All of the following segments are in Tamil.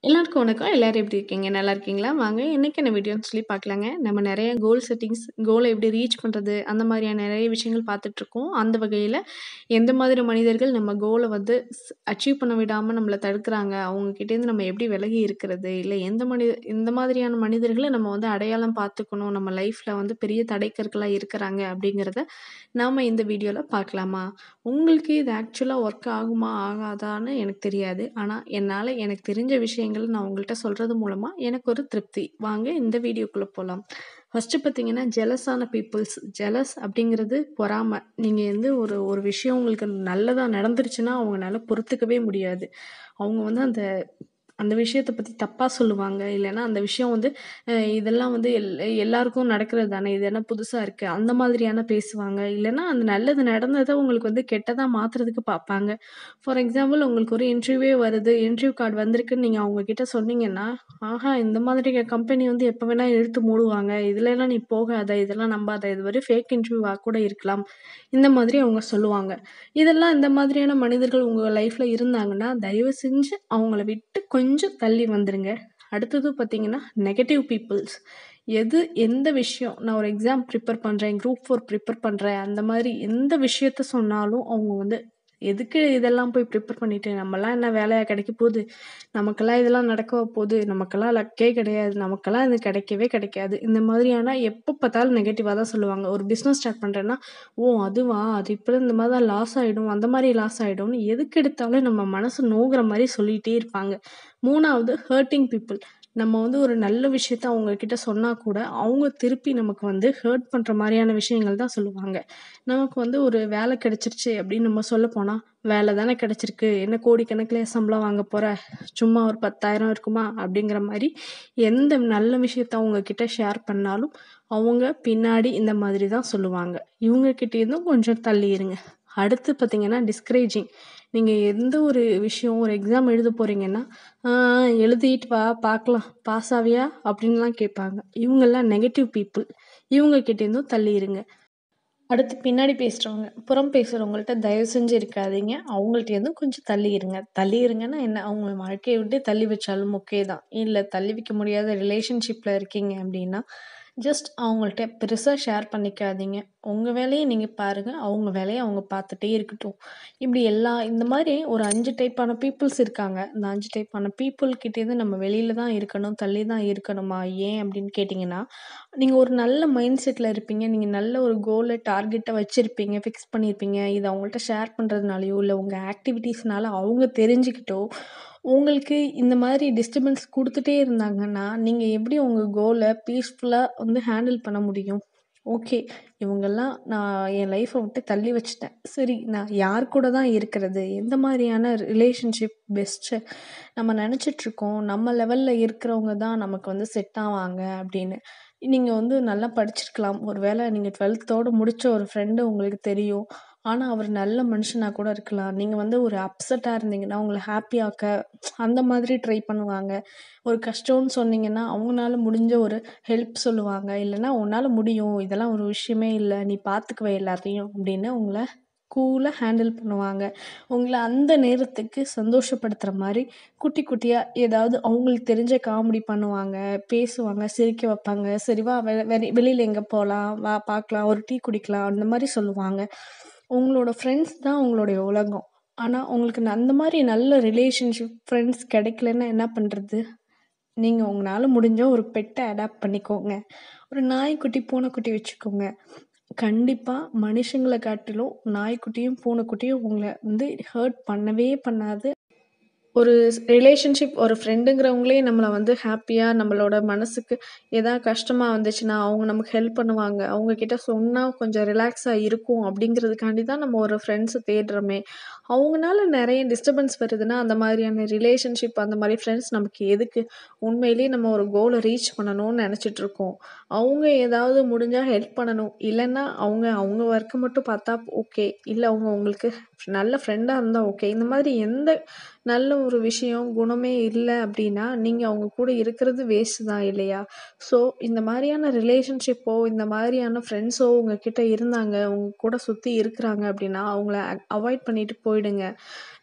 எல்லாருக்கும் வணக்கம். எல்லாரும் எப்படி இருக்கீங்க? நல்லா இருக்கீங்களா? வாங்க இன்னைக்கு என்ன வீடியோன்னு சொல்லி பார்க்கலாங்க. நம்ம நெறைய கோல் செட்டிங்ஸ், கோல எப்படி ரீச் பண்றது, அந்த மாதிரியான நெறைய விஷயங்கள் பார்த்துட்ருக்கோம். அந்த வகையில எந்த மாதிரி மனிதர்கள் நம்ம கோல வந்து ஸ் அச்சீவ் பண்ண விடாம நம்மள தடுக்குறாங்க, அவங்க கிட்டேருந்து நம்ம எப்படி விலகி இருக்கிறது, இல்ல எந்த மனி எந்த மாதிரியான மனிதர்கள நம்ம வந்து அடையாளம் பார்த்துக்கணும், நம்ம லைஃப்ல வந்து பெரிய தடைக்கற்களா இருக்கிறாங்க அப்படிங்கிறத நாம இந்த வீடியோல பார்க்கலாமா? உங்களுக்கு இது ஆக்சுவலா ஒர்க் ஆகுமா, ஆகாதான்னு எனக்கு தெரியாது. ஆனா என்னால எனக்கு தெரிஞ்ச விஷயங்கள நான் உங்கள்ட்ட சொல்றது மூலமா எனக்கு ஒரு திருப்தி. வாங்க இந்த வீடியோக்குள்ள போலாம். ஃபர்ஸ்ட்டு பார்த்தீங்கன்னா, ஜெலஸான பீப்பிள்ஸ். ஜெலஸ் அப்படிங்கிறது பொறாம. நீங்க வந்து ஒரு ஒரு விஷயம் உங்களுக்கு நல்லதா நடந்துருச்சுன்னா, அவங்கனால பொறுத்துக்கவே முடியாது. அவங்க வந்து அந்த அந்த விஷயத்த பத்தி தப்பா சொல்லுவாங்க. இல்லன்னா அந்த விஷயம் வந்து அ இதெல்லாம் வந்து எல் எல்லாருக்கும் நடக்கிறது தானே, இது என்ன புதுசா இருக்கு, அந்த மாதிரியான பேசுவாங்க. இல்லன்னா அந்த நல்லது நடந்தத உங்களுக்கு வந்து கெட்டதா மாத்துறதுக்கு பார்ப்பாங்க. ஃபார் எக்ஸாம்பிள் உங்களுக்கு ஒரு இன்டர்வியூவே வருது, இன்டர்வியூ கார்டு வந்திருக்குன்னு நீங்க அவங்க கிட்ட சொன்னீங்கன்னா, ஆஹா இந்த மாதிரி கம்பெனி வந்து எப்ப வேணா இழுத்து மூடுவாங்க. இதுலலாம் நீ போகாத, இதெல்லாம் நம்பாத, இது வெறும் ஃபேக் இன்டர்வியூவா கூட இருக்கலாம். இந்த மாதிரி அவங்க சொல்லுவாங்க. இதெல்லாம் இந்த மாதிரியான மனிதர்கள் உங்க லைஃப்ல இருந்தாங்கன்னா, தயவு செஞ்சு அவங்கள விட்டு கொஞ்சம் தள்ளி வந்துருங்க. அடுத்தது பார்த்தீங்கன்னா, நெகட்டிவ் பீப்பிள்ஸ். எது எந்த விஷயம் நான் ஒரு எக்ஸாம் ப்ரிப்பேர் பண்றேன், குரூப் 4 ப்ரிப்பேர் பண்றேன், அந்த மாரி எந்த விஷயத்த சொன்னாலும் அவங்க வந்து எதுக்கு இதெல்லாம் போய் ப்ரிப்பேர் பண்ணிட்டு, நம்மலாம் என்ன வேலையா கிடைக்க போது, நமக்கெல்லாம் இதெல்லாம் நடக்கவா போது, நமக்கெல்லாம் லக்கே கிடையாது, நமக்கெல்லாம் இது கிடைக்கவே கிடைக்காது. இந்த மாதிரியான எப்ப பார்த்தாலும் நெகட்டிவா தான் சொல்லுவாங்க. ஒரு பிசினஸ் ஸ்டார்ட் பண்றேன்னா, ஓ! அதுவா, அது இப்ப இந்த மாரி தான் லாஸ் ஆயிடும், அந்த மாரி லாஸ் ஆயிடும்னு எதுக்கு எடுத்தாலும் நம்ம மனசு நோகுற மாரி சொல்லிட்டே இருப்பாங்க. 3வது ஹர்ட்டிங் பீப்பிள். நம்ம வந்து ஒரு நல்ல விஷயத்த அவங்க கிட்ட சொன்னா கூட, அவங்க திருப்பி நமக்கு வந்து ஹர்ட் பண்ற மாரியான விஷயங்கள் தான் சொல்லுவாங்க. நமக்கு வந்து ஒரு வேலை கிடைச்சிருச்சு அப்படின்னு நம்ம சொல்லப்போனா, வேலை தானே கிடைச்சிருக்கு, என்ன கோடிக்கணக்கில சம்பளம் வாங்க போற, சும்மா ஒரு 10,000 இருக்குமா? அப்படிங்கிற மாரி எந்த நல்ல விஷயத்த அவங்க கிட்ட ஷேர் பண்ணாலும், அவங்க பின்னாடி இந்த மாதிரி தான் சொல்லுவாங்க. இவங்க கிட்டேருந்தும் கொஞ்சம் தள்ளி இருங்க. அடுத்து பார்த்தீங்கன்னா, டிஸ்கரேஜிங். நீங்க எந்த ஒரு விஷயம் ஒரு எக்ஸாம் எழுத போறீங்கன்னா, ஆ எழுதிட்டு வா பார்க்கலாம், பாஸ் ஆவியா? அப்படின்லாம் கேட்பாங்க. இவங்கலாம் நெகட்டிவ் பீப்பிள். இவங்க கிட்டேருந்தும் தள்ளி இருங்க. அடுத்து பின்னாடி பேசுறவங்க. புறம் பேசுறவங்கள்ட்ட தயவு செஞ்சு இருக்காதீங்க. அவங்கள்ட்டேருந்தும் கொஞ்சம் தள்ளி இருங்க. தள்ளி இருங்கன்னா என்ன, அவங்க வாழ்க்கைய விட்டே தள்ளி வச்சாலும் ஓகே தான். இல்ல தள்ளி வைக்க முடியாத ரிலேஷன்ஷிப்ல இருக்கீங்க அப்படின்னா, ஜஸ்ட் அவங்கள்ட்ட பெருசா ஷேர் பண்ணிக்காதீங்க. உங்க வேலைய நீங்க பாருங்க. அவங்க வேலைய அவங்க பார்த்துட்டே இருக்கட்டும். இப்படி எல்லா இந்த மாரி ஒரு 5 டைப்பான பீப்பிள்ஸ் இருக்காங்க. இந்த 5 டைப்பான பீப்பிள் கிட்டேருந்து நம்ம வெளியில தான் இருக்கணும், தள்ளி தான் இருக்கணுமா? ஏன் அப்படின்னு கேட்டீங்கன்னா, நீங்க ஒரு நல்ல மைண்ட் செட்ல இருப்பீங்க. நீங்க நல்ல ஒரு கோல, டார்கெட்ட வச்சிருப்பீங்க, ஃபிக்ஸ் பண்ணியிருப்பீங்க. இத அவங்கள்ட்ட ஷேர் பண்றதுனாலயோ, இல்ல உங்க ஆக்டிவிட்டீஸ்னால அவங்க தெரிஞ்சுக்கிட்டோ, உங்களுக்கு இந்த மாரி டிஸ்டர்பன்ஸ் குடுத்துட்டே இருந்தாங்கன்னா, நீங்க எப்படி உங்க கோல பீஸ்ஃபுல்லா வந்து ஹேண்டில் பண்ண முடியும்? ஓகே. இவங்கலாம் நான் என் லைஃப்ப விட்டு தள்ளி வச்சுட்டேன். சரி நான் யார் கூட தான் இருக்கிறது? எந்த மாதிரியான ரிலேஷன்ஷிப் பெஸ்ட்டு? நம்ம நெனச்சிட்ருக்கோம், நம்ம லெவல்ல இருக்கிறவங்க தான் நமக்கு வந்து செட் ஆவாங்க அப்படின்னு. நீங்க வந்து நல்லா படிச்சிருக்கலாம். ஒரு வேள நீங்க 12தோட முடிச்ச ஒரு ஃப்ரெண்டு உங்களுக்கு தெரியும். ஆனா, அவர் நல்ல மனுஷனா கூட இருக்கலாம். நீங்க வந்து ஒரு அப்செட்டா இருந்தீங்கன்னா, உங்கள ஹேப்பி ஆக்க அந்த மாதிரி ட்ரை பண்ணுவாங்க. ஒரு கஷ்டம்னு சொன்னீங்கன்னா, அவங்கனால முடிஞ்ச ஒரு ஹெல்ப் சொல்லுவாங்க. இல்லன்னா, உன்னால முடியும், இதெல்லாம் ஒரு விஷயமே இல்ல, நீ பார்த்துக்குவ எல்லாத்தையும் அப்படின்னு உங்கள கூலா ஹேண்டில் பண்ணுவாங்க. உங்கள அந்த நேரத்துக்கு சந்தோஷப்படுத்துற மாரி குட்டி குட்டியா ஏதாவது அவங்களுக்கு தெரிஞ்ச காமெடி பண்ணுவாங்க, பேசுவாங்க, சிரிக்க வைப்பாங்க. சரி வா வெ வெளி வெளியில எங்க போலாம்? வா பார்க்கலாம், ஒரு டீ குடிக்கலாம், அந்த மாரி சொல்லுவாங்க. உங்களோட ஃப்ரெண்ட்ஸ் தான் உங்களுடைய உலகம். ஆனா, உங்களுக்கு அந்த மாரி நல்ல ரிலேஷன்ஷிப், ஃப்ரெண்ட்ஸ் கிடைக்கலன்னா என்ன பண்றது? நீங்க உங்கனால முடிஞ்ச ஒரு பெட்ட அடாப்ட் பண்ணிக்கோங்க. ஒரு நாய்க்குட்டி, பூனைக்குட்டி வச்சுக்கோங்க. கண்டிப்பா மனுஷங்கள காட்டிலும் நாய்க்குட்டியும், பூனைக்குட்டியும் உங்கள வந்து ஹர்ட் பண்ணவே பண்ணாது. ஒரு ரிலேஷன்ஷிப் ஒரு ஃப்ரெண்டுங்கிறவங்களே நம்மள வந்து ஹேப்பியா நம்மளோட மனசுக்கு ஏதா கஷ்டமா வந்துச்சுன்னா, அவங்க நமக்கு ஹெல்ப் பண்ணுவாங்க. அவங்க கிட்ட சொன்னா கொஞ்சம் ரிலாக்ஸா இருக்கும் அப்படிங்கிறதுக்காண்டி தான் நம்ம ஒரு ஃப்ரெண்ட்ஸ தேடுறோமே. அவங்கனால நெறைய டிஸ்டர்பன்ஸ் வருதுன்னா, அந்த மாதிரியான ரிலேஷன்ஷிப், அந்த மாரி ஃப்ரெண்ட்ஸ் நமக்கு எதுக்கு? உண்மையிலேயே நம்ம ஒரு கோல ரீச் பண்ணணும்னு நெனச்சிட்ருக்கோம். அவங்க ஏதாவது முடிஞ்சா ஹெல்ப் பண்ணணும். இல்லன்னா, அவங்க அவங்க ஒர்க்க மட்டும் பார்த்தா ஓகே. இல்ல அவங்க உங்களுக்கு நல்ல ஃப்ரெண்டா இருந்தா ஓகே. இந்த மாதிரி எந்த நல்ல ஒரு விஷயம், குணமே இல்ல அப்படின்னா, நீங்க அவங்க கூட இருக்கிறது வேஸ்ட் தான் இல்லையா? ஸோ, இந்த மாரியான ரிலேஷன்ஷிப்போ, இந்த மாதிரியான ஃப்ரெண்ட்ஸோ உங்ககிட்ட இருந்தாங்க, உங்க கூட சுத்தி இருக்கிறாங்க அப்படின்னா, அவங்கள அ அவாய்ட் பண்ணிட்டு போயிடுங்க.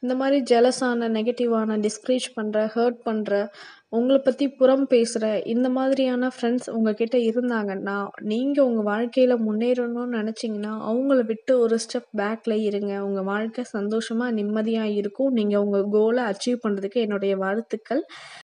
இந்த மாதிரி ஜெலஸான நெகட்டிவான டிஸ்கரேஜ் பண்ணுற ஹர்ட் பண்ணுற உங்களை பற்றி புறம் பேசுகிற இந்த மாதிரியான ஃப்ரெண்ட்ஸ் உங்ககிட்ட இருந்தாங்கன்னா நீங்கள் உங்கள் வாழ்க்கையில் முன்னேறணும்னு நினச்சிங்கன்னா அவங்கள விட்டு ஒரு ஸ்டெப் பேக்கில் இருங்க உங்கள் வாழ்க்கை சந்தோஷமாக நிம்மதியாக இருக்கும் நீங்கள் உங்கள் கோலை அச்சீவ் பண்ணுறதுக்கு என்னுடைய வாழ்த்துக்கள்